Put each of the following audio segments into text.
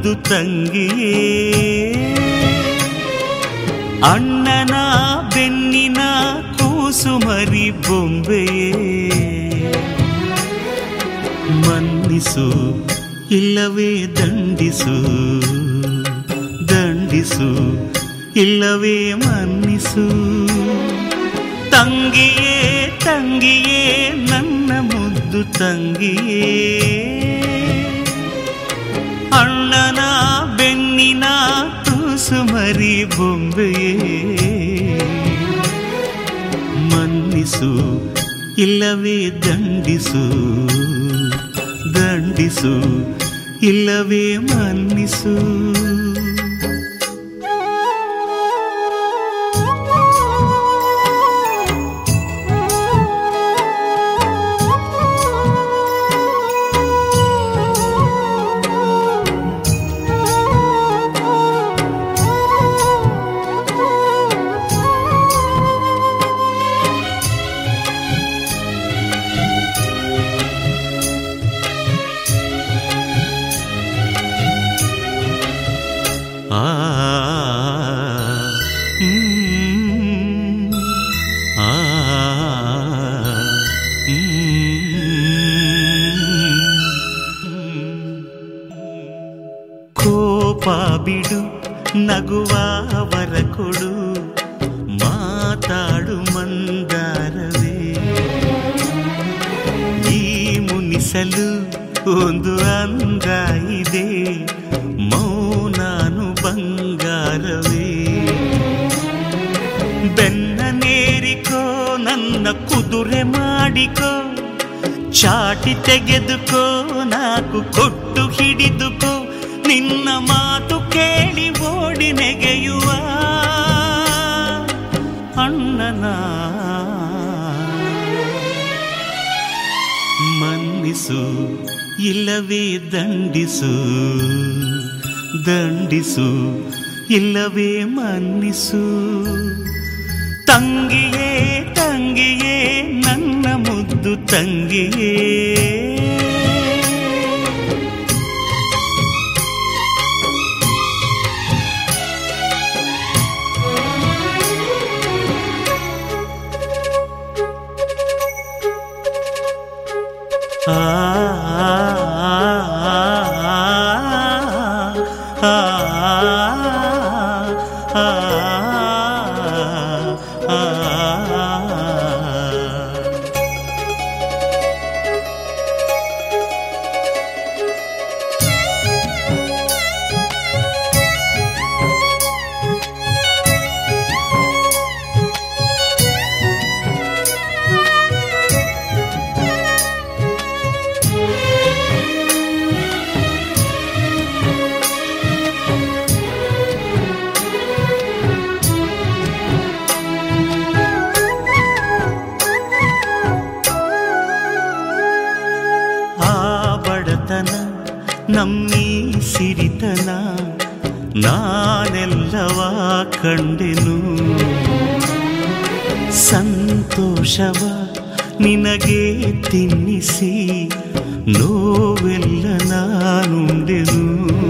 ಮುದ್ದು ತಂಗಿಯೇ ಅಣ್ಣನ ಬೆನ್ನಿನ ಕೂಸು ಮರಿ ಬೊಂಬೆಯೇ ಮನ್ನಿಸು ಇಲ್ಲವೇ ದಂಡಿಸು ದಂಡಿಸು ಇಲ್ಲವೇ ಮನ್ನಿಸು ತಂಗಿಯೇ ತಂಗಿಯೇ ನನ್ನ ಮುದ್ದು ತಂಗಿಯೇ ಅಣ್ಣನ ಬೆನ್ನಿನ ಕೂಸು ಮರಿ ಬೊಂಬೆಯೇ ಮನ್ನಿಸು ಇಲ್ಲವೇ ದಂಡಿಸು ದಂಡಿಸು ಇಲ್ಲವೇ ಮನ್ನಿಸು ಆ ಹ್ಮ್. ಆ ಹ್ಮ್. ಕೋಪ ಬಿಡು ನಗುವ ವರ ಕೊಡು ಮಾತಾಡು ಮಂದಾರವೇ ಈ ಮುನಿಸಲು ಒಂದು ಅಂದ ಇದೆ ಮೌನಾನು ಬಂಗಾರವೇ ಬೆನ್ನ ನೇರಿಕೋ ನನ್ನ ಕುದುರೆ ಮಾಡಿಕೋ ಚಾಟಿ ತೆಗೆದುಕೋ ನಾಕು ಕೊಟ್ಟು ಹಿಡಿದುಕೋ ನಿನ್ನ ಮಾತು ಕೇಳಿ ಓಡಿ ನೆಗೆಯುವ ಅಣ್ಣನ ಮನ್ನಿಸು ಇಲ್ಲವೇ ದಂಡಿಸು ದಂಡಿಸು ಇಲ್ಲವೇ ಮನ್ನಿಸು ತಂಗಿಯೇ ತಂಗಿಯೇ ನನ್ನ ಮುದ್ದು ತಂಗಿಯೇ ಆ ಆ ಆ ಬಡತನ ನಮ್ಮೀ ಸಿರಿತನ ನಾನೆಲ್ಲವ ಕಂಡೆನು ಸಂತೋಷವ ನಿನಗೆ ತಿನ್ನಿಸಿ ನೋವೆಲ್ಲ ನಾನುಂಡೆನು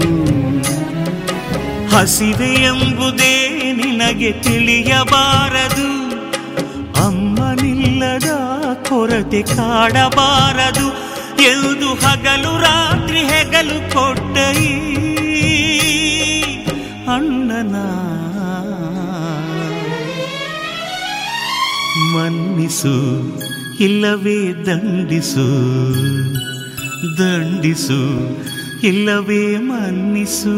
ಹಸಿವೆ ಎಂಬುದೇ ನಿನಗೆ ತಿಳಿಯಬಾರದು ಅಮ್ಮನಿಲ್ಲದ ಕೊರತೆ ಕಾಡಬಾರದು ಎಂದು ಹಗಲು ರಾತ್ರಿ ಹೆಗಲು ಕೊಟ್ಟ ಈ ಅಣ್ಣನ ಮನ್ನಿಸು ಇಲ್ಲವೇ ದಂಡಿಸು ದಂಡಿಸು ಇಲ್ಲವೇ ಮನ್ನಿಸು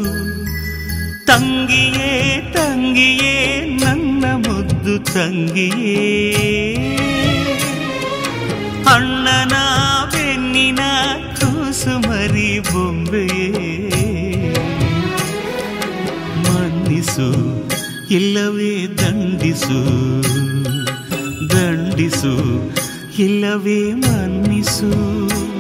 ತಂಗಿಯೇ ತಂಗಿಯೇ ನನ್ನ ಮುದ್ದು ತಂಗಿಯೇ ಅಣ್ಣನ ಬೆನ್ನಿನ ಕೂಸು ಮರಿ ಬೊಂಬೆಯೇ ಮನ್ನಿಸು ಇಲ್ಲವೇ ದಂಡಿಸು ದಂಡಿಸು ಇಲ್ಲವೇ ಮನ್ನಿಸು